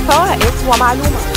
فوائد ومعلومات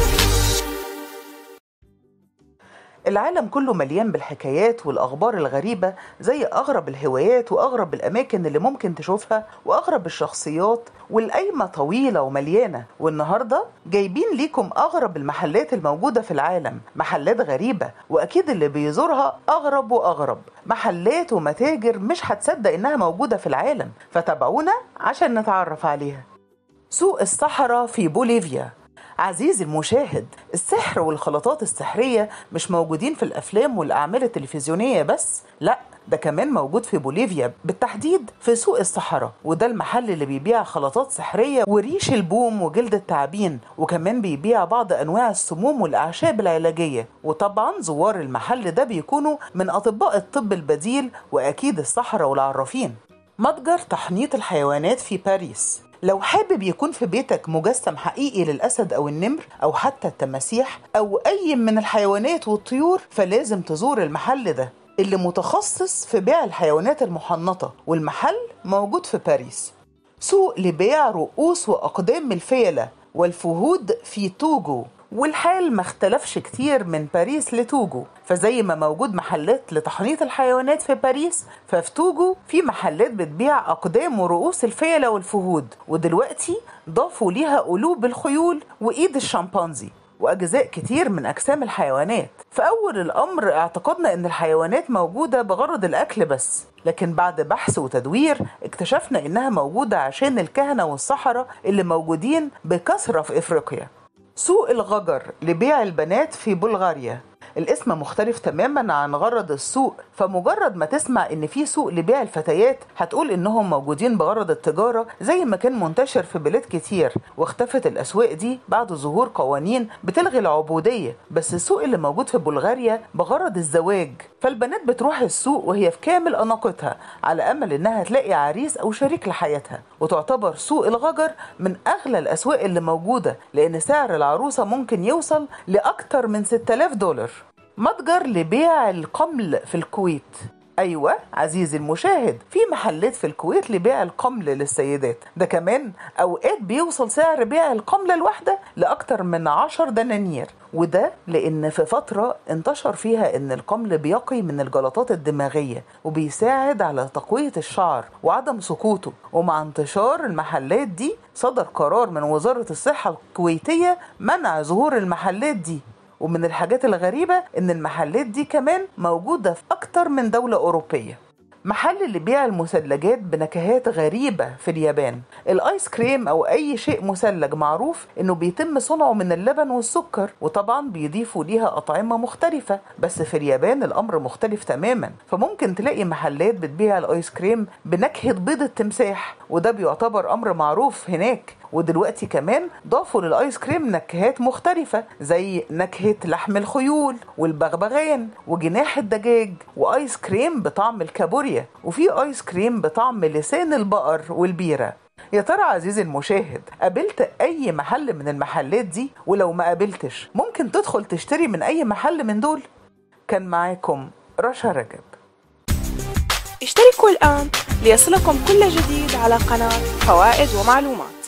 العالم كله مليان بالحكايات والأخبار الغريبة زي أغرب الهوايات وأغرب الأماكن اللي ممكن تشوفها وأغرب الشخصيات والقايمة طويلة ومليانة والنهاردة جايبين ليكم أغرب المحلات الموجودة في العالم محلات غريبة وأكيد اللي بيزورها أغرب وأغرب محلات ومتاجر مش هتصدق إنها موجودة في العالم فتابعونا عشان نتعرف عليها سوق الصحراء في بوليفيا عزيزي المشاهد السحر والخلطات السحرية مش موجودين في الأفلام والأعمال التلفزيونية بس لا ده كمان موجود في بوليفيا بالتحديد في سوق الصحراء وده المحل اللي بيبيع خلطات سحرية وريش البوم وجلد التعابين وكمان بيبيع بعض أنواع السموم والأعشاب العلاجية وطبعا زوار المحل ده بيكونوا من أطباء الطب البديل وأكيد الصحراء والعرافين متجر تحنيط الحيوانات في باريس لو حابب يكون في بيتك مجسم حقيقي للأسد أو النمر أو حتى التماسيح أو أي من الحيوانات والطيور فلازم تزور المحل ده اللي متخصص في بيع الحيوانات المحنطة والمحل موجود في باريس سوق لبيع رؤوس وأقدام الفيلة والفهود في توجو والحال ما اختلفش كتير من باريس لتوجو فزي ما موجود محلات لتحنيط الحيوانات في باريس ففي توجو في محلات بتبيع أقدام ورؤوس الفيلة والفهود ودلوقتي ضافوا ليها قلوب الخيول وإيد الشمبانزي وأجزاء كتير من أجسام الحيوانات في أول الأمر اعتقدنا أن الحيوانات موجودة بغرض الأكل بس لكن بعد بحث وتدوير اكتشفنا أنها موجودة عشان الكهنة والسحرة اللي موجودين بكثرة في إفريقيا سوق الغجر لبيع البنات في بلغاريا الاسم مختلف تماما عن غرض السوق فمجرد ما تسمع ان في سوق لبيع الفتيات هتقول انهم موجودين بغرض التجارة زي ما كان منتشر في بلاد كتير واختفت الاسواق دي بعد ظهور قوانين بتلغي العبودية بس السوق اللي موجود في بلغاريا بغرض الزواج فالبنات بتروح السوق وهي في كامل اناقتها على امل انها تلاقي عريس او شريك لحياتها وتعتبر سوق الغجر من اغلى الاسواق اللي موجودة لان سعر العروسة ممكن يوصل لاكتر من 6000 دولار متجر لبيع القمل في الكويت ايوه عزيزي المشاهد في محلات في الكويت لبيع القمل للسيدات ده كمان اوقات بيوصل سعر بيع القملة الواحدة لاكتر من عشر دنانير وده لان في فترة انتشر فيها ان القمل بيقي من الجلطات الدماغية وبيساعد على تقوية الشعر وعدم سقوطه ومع انتشار المحلات دي صدر قرار من وزارة الصحة الكويتية منع ظهور المحلات دي ومن الحاجات الغريبة إن المحلات دي كمان موجودة في أكتر من دولة أوروبية محل لبيع المثلجات بنكهات غريبة في اليابان الآيس كريم أو أي شيء مثلج معروف إنه بيتم صنعه من اللبن والسكر وطبعا بيضيفوا ليها أطعمة مختلفة بس في اليابان الأمر مختلف تماما فممكن تلاقي محلات بتبيع الآيس كريم بنكهة بيض التمساح وده بيعتبر أمر معروف هناك ودلوقتي كمان ضافوا للايس كريم نكهات مختلفة زي نكهة لحم الخيول والبغبغان وجناح الدجاج وايس كريم بطعم الكابوريا وفي ايس كريم بطعم لسان البقر والبيرة يا ترى عزيزي المشاهد قابلت اي محل من المحلات دي ولو ما قابلتش ممكن تدخل تشتري من اي محل من دول كان معاكم رشا رجب اشتركوا الآن ليصلكم كل جديد على قناة فوائد ومعلومات